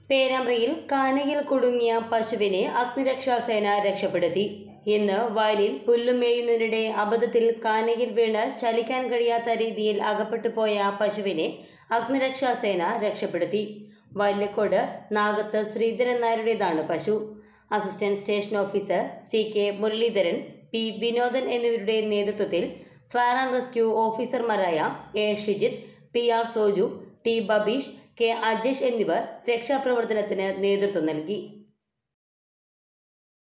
പേരാമ്പ്രയിൽ കാനയിൽ കുടുങ്ങിയ പശുവിനെ അഗ്നിരക്ഷാസേന രക്ഷപ്പെടുത്തി ഇന്ന് വയലിൽ പുല്ലുമേയുന്നതിനിടെ അബദ്ധത്തിൽ കാനയിൽ വീണ് ചലിക്കാൻ കഴിയാത്ത രീതിയിൽ അകപ്പെട്ടു പോയ പശുവിനെ അഗ്നിരക്ഷാസേന രക്ഷപ്പെടുത്തി വയലിക്കോട് നാഗത്ത് ശ്രീധരൻ നായരുടേതാണ് പശു assistant station officer C K Muraleedharan P Vinodan എന്നിവരുടെ നേതൃത്വത്തിൽ ഫയർ ആൻഡ് റെസ്ക്യൂ ഓഫീസർമാരായ A Shijith P R Soju T Babeesh K Ajesh എന്നിവർ രക്ഷാപ്രവർത്തനത്തിന് നേതൃത്വം നൽകി